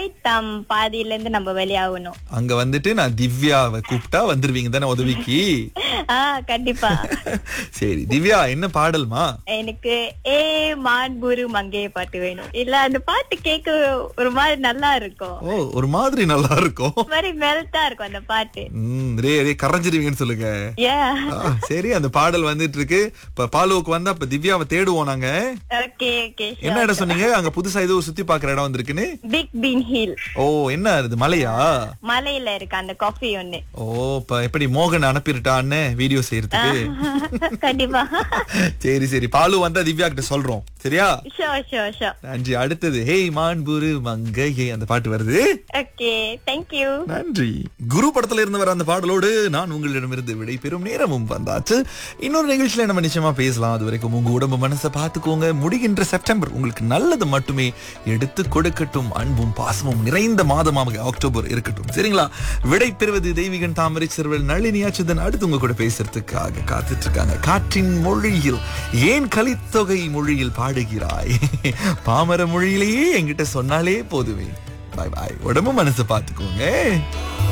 தம் பாதியில இருந்து நம்ம வெளியாகணும் அங்க வந்துட்டு நான் திவ்யாவை கூப்பிட்டா வந்துருவீங்க தானே உதவிக்கு ஆ கண்டிப்பா சரி திவ்யா என்ன பாடல்மா எனக்கு ஏ மான்புரு மங்கைய பாட்டு வேணும் இல்ல அந்த பாட்டு கேட்க ஒரு மாதிரி நல்லா இருக்கும் ஓ ஒரு மாதிரி நல்லா இருக்கும் ஒரு மாதிரி மெல்ட்டா இருக்கும் அந்த பாட்டு ம் ரே ரே கரைஞ்சிருவீங்கன்னு சொல்லுங்க ஏ ஆ, சரி அந்த பாடல் வந்துட்டு இருக்கு இப்ப பாலுவுக்கு வந்தா இப்ப திவ்யாவை தேடுவோம் நாங்க ஓகே ஓகே என்ன இடம் சொன்னீங்க அங்க புதுசா ஏதோ சுத்தி பாக்குற இடம் வந்திருக்குன்னு பிக் பீன் ஹில் ஓ என்ன இது மலையா மலையில இருக்கு அந்த காஃபி ஒண்ணு ஓ இப்ப எப்படி மோகன் அனுப்பிருட்டான்னு வீடியோ செய்யறதுக்கு கண்டிப்பா சரி சரி பாலு வந்தா திவ்யா கிட்ட சொல்றோம் சரியா ஷோ ஷோ ஷோ நன்றி அடுத்தது ஹேய் மான்புரு மங்கையே அந்த பாட்டு வருது ஓகே தேங்க்யூ நன்றி குரு படத்துல இருந்து வர அந்த பாடலோடு நான் உங்களிடமிருந்து விடை பெறும் நேரமும் வந்தாச்சு இன்னொரு நிகழ்ச்சியில நம்ம நிச்சயமா பேசலாம் அது வரைக்கும் உங்க உடம்பு மனசை பார்த்துக்கோங்க முடிகின்ற செப்டம்பர் உங்களுக்கு நல்லது மட்டுமே எடுத்து கொடுக்கட்டும் அன்பும் பாசமும் நிறைந்த மாதமாக அக்டோபர் இருக்கட்டும் சரிங்களா விடை பெறுவது தெய்வீகன் தாமரை சிறுவல் நளினி அச்சுதன் அடுத்து உங்க கூட பேசுறதுக்காக காத்துட்டு இருக்காங்க காற்றின் மொழியில் ஏன் கலித்தொகை மொழியில் பாடுகிறாய் பாமர மொழியிலேயே என்கிட்ட சொன்னாலே போதுமே பாய் பாய் உடம்பு மனசு பார்த்துக்கோங்க